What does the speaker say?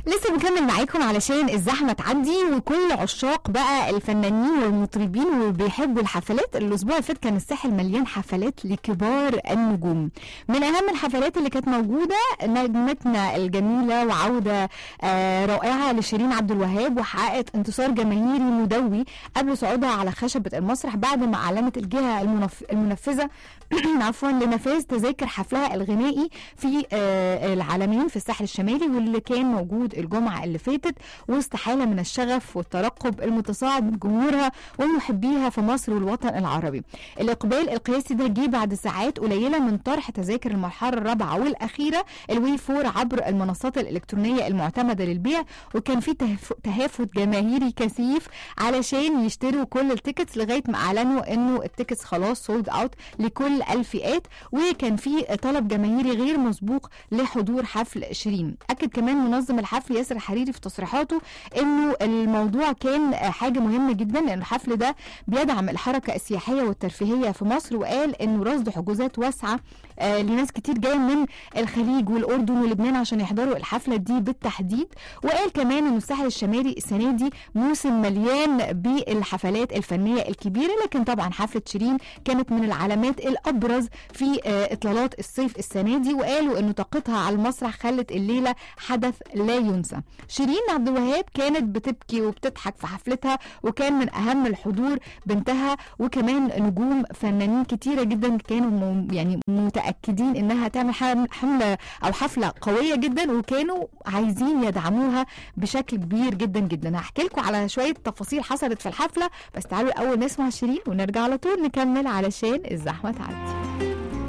لسه بكمل معاكم علشان الزحمه تعدي وكل عشاق بقى الفنانين والمطربين وبيحبوا الحفلات الاسبوع اللي فات كان الساحل مليان حفلات لكبار النجوم من اهم الحفلات اللي كانت موجوده نجمتنا الجميله وعوده آه رائعه لشيرين عبد الوهاب وحققت انتصار جماهيري مدوي قبل صعودها على خشبه المسرح بعد ما اعلنت الجهه المنف... المنفذه عفوا لنفاذ تذاكر حفلها الغنائي في آه العالمين في الساحل الشمالي واللي كان موجود الجمعه اللي فاتت وسط حاله من الشغف والترقب المتصاعد من جمهورها ومحبيها في مصر والوطن العربي. الاقبال القياسي ده جه بعد ساعات قليله من طرح تذاكر المرحله الرابعه والاخيره الوي فور عبر المنصات الالكترونيه المعتمده للبيع وكان في تهف- تهافت جماهيري كثيف علشان يشتروا كل التيكتس لغايه ما اعلنوا انه التيكتس خلاص سولد اوت لكل الفئات وكان في طلب جماهيري غير مسبوق لحضور حفل شيرين اكد كمان منظم الحفل ياسر الحريري في تصريحاته انه الموضوع كان حاجه مهمه جدا لان الحفل ده بيدعم الحركه السياحيه والترفيهيه في مصر وقال انه رصد حجوزات واسعه آه لناس كتير جايه من الخليج والاردن ولبنان عشان يحضروا الحفله دي بالتحديد وقال كمان انه الساحل الشمالي السنه دي موسم مليان بالحفلات الفنيه الكبيره لكن طبعا حفله شيرين كانت من العلامات الابرز في آه اطلالات الصيف السنه دي وقالوا انه طاقتها على المسرح خلت الليله حدث لا ينسى شيرين عبد الوهاب كانت بتبكي وبتضحك في حفلتها وكان من اهم الحضور بنتها وكمان نجوم فنانين كتيره جدا كانوا م- يعني متاكدين انها تعمل حم- حمله او حفله قويه جدا وكانوا عايزين يدعموها بشكل كبير جدا جدا هحكي لكم على شويه تفاصيل حصلت في الحفله بس تعالوا الاول نسمع شيرين ونرجع على طول نكمل علشان الزحمه تعدي